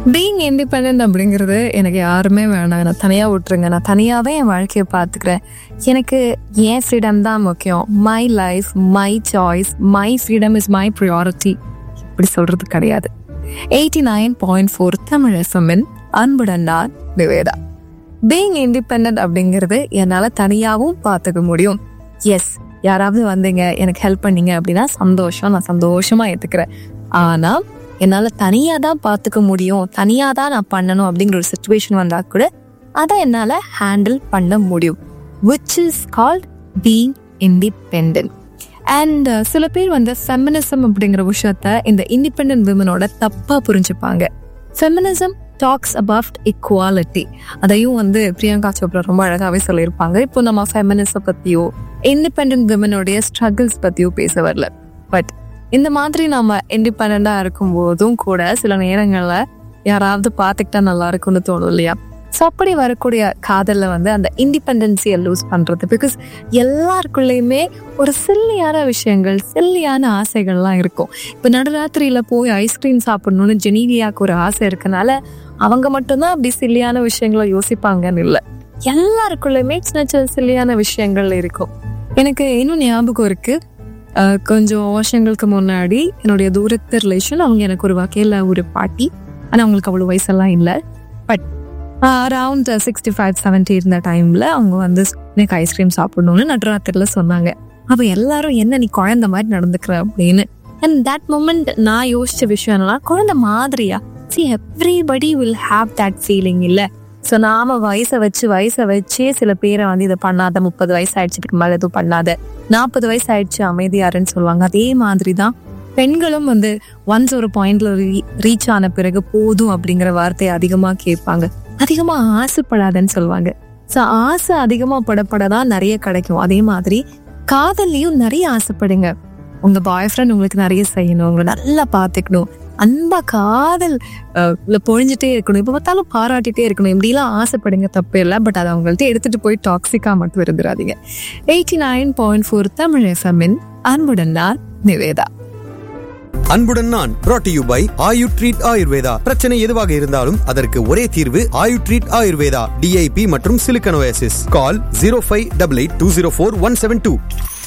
being independent அப்படிங்கிறது எனக்கு யாருமே வேணாம் நான் தனியாக விட்டுருங்க நான் தனியாகவே என் வாழ்க்கையை பார்த்துக்கிறேன் எனக்கு என் ஃப்ரீடம் தான் முக்கியம் my life my choice my freedom is my priority இப்படி சொல்கிறது கிடையாது eighty nine point four Tamil எஃப்எம்மின் அன்புடன் நான் நிவேதா பீயிங் இண்டிபெண்ட் அப்படிங்கிறது என்னால் தனியாகவும் பார்த்துக்க முடியும் எஸ் யாராவது வந்தீங்க எனக்கு ஹெல்ப் பண்ணீங்க அப்படின்னா சந்தோஷம் நான் சந்தோஷமாக ஏற்றுக்கிறேன் ஆனால் என்னால் தனியாக தான் பார்த்துக்க முடியும் தனியாக தான் நான் பண்ணணும் அப்படிங்கிற ஒரு சுச்சுவேஷன் வந்தால் கூட அதை என்னால் ஹேண்டில் பண்ண முடியும் which is called being independent and சில பேர் வந்து ஃபெமினிசம் அப்படிங்கிற விஷயத்த இந்த இண்டிபெண்ட் விமனோட தப்பாக புரிஞ்சுப்பாங்க ஃபெமினிசம் டாக்ஸ் அபவுட் இக்வாலிட்டி அதையும் வந்து பிரியங்கா சோப்ரா ரொம்ப அழகாகவே சொல்லியிருப்பாங்க இப்போ நம்ம ஃபெமினிசம் பற்றியோ இண்டிபெண்ட் விமனுடைய ஸ்ட்ரகிள்ஸ் பற்றியோ பேச வரல பட் இந்த மாதிரி நம்ம இண்டிபெண்ட்டாக இருக்கும்போதும் கூட சில நேரங்களில் யாராவது பார்த்துக்கிட்டா நல்லா இருக்கும்னு தோணும் இல்லையா ஸோ அப்படி வரக்கூடிய காதலில் வந்து அந்த இண்டிபெண்டன்சியை லூஸ் பண்ணுறது பிகாஸ் எல்லாருக்குள்ளேயுமே ஒரு சில்லியான விஷயங்கள் சில்லியான ஆசைகள்லாம் இருக்கும் இப்போ நடுராத்திரியில் போய் ஐஸ்கிரீம் சாப்பிடணும்னு ஜெனீவியாவுக்கு ஒரு ஆசை இருக்கனால அவங்க மட்டும்தான் அப்படி சில்லியான விஷயங்களை யோசிப்பாங்கன்னு இல்லை எல்லாருக்குள்ளேயுமே சின்ன சின்ன சில்லியான விஷயங்கள் இருக்கும் எனக்கு இன்னும் ஞாபகம் இருக்குது அஹ் கொஞ்சம் வருஷங்களுக்கு முன்னாடி என்னுடைய தூரத்து ரிலேஷன் அவங்க எனக்கு ஒரு வகையில் ஒரு பாட்டி ஆனால் அவங்களுக்கு அவ்வளோ வயசெல்லாம் இல்லை but around sixty five seventy இருந்த டைமில் அவங்க வந்து எனக்கு ஐஸ்கிரீம் சாப்பிடணும்னு நடுராத்திரியில் சொன்னாங்க அப்போ எல்லாரும் என்ன நீ குழந்த மாதிரி நடந்துக்கிற அப்படின்னு அண்ட் தட் மூமெண்ட் நான் யோசிச்ச விஷயம் என்னன்னா குழந்த மாதிரியா see everybody will have that feeling இல்லை ஸோ நாம வயசை வச்சு வயசை வச்சே சில பேரை வந்து இதை பண்ணாத முப்பது வயசு ஆயிடுச்சு இதுக்கு மேலே எதுவும் பண்ணாத நாற்பது வயசு ஆயிடுச்சு அமைதியாருன்னு சொல்லுவாங்க அதே மாதிரி தான் பெண்களும் வந்து ஒன்ஸ் ஒரு பாயிண்ட்ல ரீச் ஆன பிறகு போதும் அப்படிங்கிற வார்த்தையை அதிகமாக கேட்பாங்க அதிகமாக ஆசைப்படாதன்னு சொல்லுவாங்க ஸோ ஆசை அதிகமாக படப்பட தான் நிறைய கிடைக்கும் அதே மாதிரி காதல்லையும் நிறைய ஆசைப்படுங்க உங்க பாய் ஃப்ரெண்ட் உங்களுக்கு நிறைய செய்யணும் உங்களை நல்லா பார்த்துக்கணும் அன்பா காதல் அஹ், உள்ள பொழிஞ்சிட்டே இருக்கணும் இப்போ பார்த்தாலும் பாராட்டிட்டே இருக்கணும் இப்படிலாம் ஆசைப்படுங்க தப்பு இல்லை பட் அதை அவங்கள்ட்ட எடுத்துட்டு போய் டாக்ஸிக்கா மட்டும் இருந்துடாதீங்க eighty nine point four Tamil எஃப்எம்மின் அன்புடன் நான் நிவேதா அன்புடன் நான் brought to you by Ayu treat Ayurveda பிரச்சனை எதுவாக இருந்தாலும் அதற்கு ஒரே தீர்வு ஆயு ட்ரீட் ஆயுர்வேதா டிஐபி மற்றும் silicosis call zero five double eight two zero four one seven two